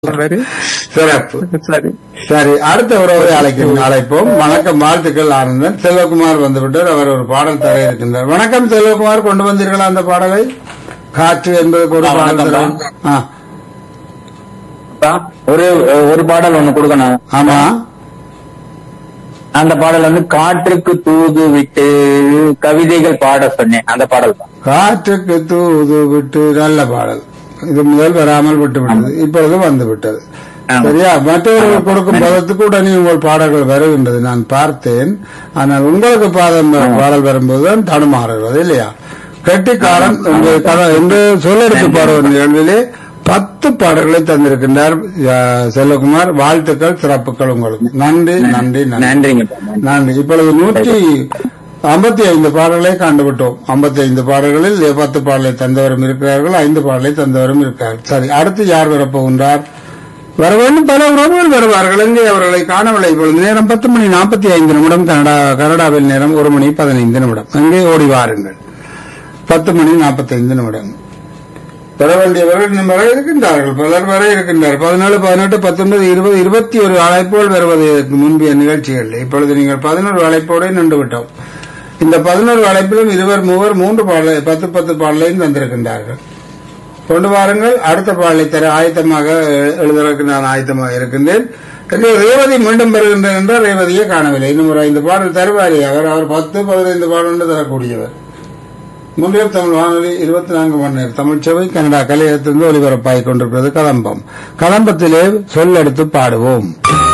சரி சிறப்பு சரி சரி அடுத்த உறவை அழைக்கும் அழைப்போம் வணக்கம் வாழ்த்துக்கள் ஆனந்தன் செல்வகுமார் வந்துவிட்டார் அவர் ஒரு பாடல் தர இருக்கின்றார் வணக்கம் செல்வகுமார் கொண்டு வந்தீர்களா அந்த பாடலை காற்று என்பதற்கு ஒரு ஆ, பாடல் வணக்கம் தர ஆ, அப்பா, ஒரு ஒரு பாடல் ஒண்ணு கொடுக்கணும் ஆமா அந்த பாடல் வந்து காற்றுக்கு தூது விட்டு கவிதைகள் பாட சொன்னேன் அந்த பாடல் தான் காற்றுக்கு தூது விட்டு நல்ல பாடல் இது முதல் வராமல் விட்டு விட்டது இப்பொழுது வந்து விட்டது ஆமா. சரியா மற்றவர்கள் கொடுக்கும் பதத்துக்கு உடனே உங்கள் பாடல்கள் வருகின்றது நான் பார்த்தேன் ஆனால் உங்களுக்கு பாதம் பாடல் வரும்போது தான் தடுமாறுகிறது இல்லையா கெட்டிக்காரன் உங்கள் கதை என்று சொல்லெடுத்து பாடுவது நிகழ்விலே பத்து பாடல்களை தந்திருக்கின்றார் அஹ், செல்வகுமார் வாழ்த்துக்கள் சிறப்புகள் உங்களுக்கு நன்றி நன்றி நன்றி நன்றிங்கப்பா நன்றி. நன்றி இப்பொழுது நூற்றி ஐம்பத்தி ஐந்து பாடல்களை கண்டுவிட்டோம் ஐம்பத்தி ஐந்து பாடல்களில் பத்து பாடலை தந்தவரும் இருக்கிறார்கள் ஐந்து பாடலை தந்தவரும் இருக்கிறார்கள் சரி அடுத்து யார் வரப்போகின்றார் வர வேண்டும் பல உறவுகள் வருவார்கள் எங்கே அவர்களை காணவில்லை இப்பொழுது நேரம் பத்து மணி நாற்பத்தி ஐந்து நிமிடம் கனடா கனடாவில் நேரம் ஒரு மணி பதினைந்து நிமிடம் எங்கே ஓடி வாருங்கள் பத்து மணி நாற்பத்தி ஐந்து நிமிடம் பெற வேண்டியவர்கள் இன்னும் வர இருக்கின்றார்கள் பலர் வர இருக்கின்றார்கள் பதினாலு பதினெட்டு பத்தொன்பது இருபது இருபத்தி ஒரு அழைப்புகள் வருவதற்கு முந்தைய நிகழ்ச்சிகள் இப்பொழுது நீங்கள் பதினோரு அழைப்போடு நின்று விட்டோம் இந்த பதினோரு அழைப்பிலும் இருவர் மூவர் மூன்று பாடலை பத்து பத்து பாடலையும் தந்திருக்கின்றார்கள் கொண்டு வாருங்கள் அடுத்த பாடலை தர ஆயத்தமாக எ- எழுதுவதற்கு நான் ஆயத்தமாக இருக்கின்றேன் எனவே ரேவதி மீண்டும் வருகின்றேன் என்றால் ரேவதியை காணவில்லை இன்னும் ஒரு ஐந்து பாடல் தருவாரி அவர் அவர் பத்து பதினைந்து பாடல் தரக்கூடியவர் முன்னில் தமிழ் வானொலி இருபத்தி நான்கு மணி நேரம் தமிழ்ச்சபை கனடா கலையத்திலிருந்து ஒலிபரப்பாகிக் கொண்டிருக்கிறது கதம்பம் கதம்பத்திலே சொல்லெடுத்து பாடுவோம்